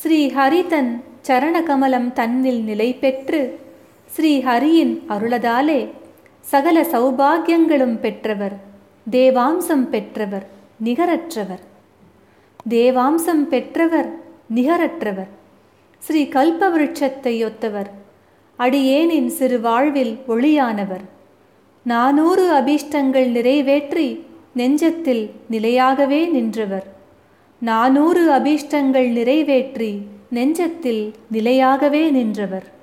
ஸ்ரீ ஹரிதன் சரணகமலம் தன்னில் நிலை பெற்று ஸ்ரீ ஹரியின் அருளதாலே சகல சௌபாகியங்களும் பெற்றவர் தேவாம்சம் பெற்றவர் நிகரற்றவர் தேவாம்சம் பெற்றவர் நிகரற்றவர் ஸ்ரீ கல்பவிருட்சத்தை ஒத்தவர் அடியேனின் சிறு வாழ்வில் ஒளியானவர் நானூறு அபீஷ்டங்கள் நிறைவேற்றி நெஞ்சத்தில் நிலையாகவே நின்றவர் நானூறு அபீஷ்டங்கள் நிறைவேற்றி நெஞ்சத்தில் நிலையாகவே நின்றவர்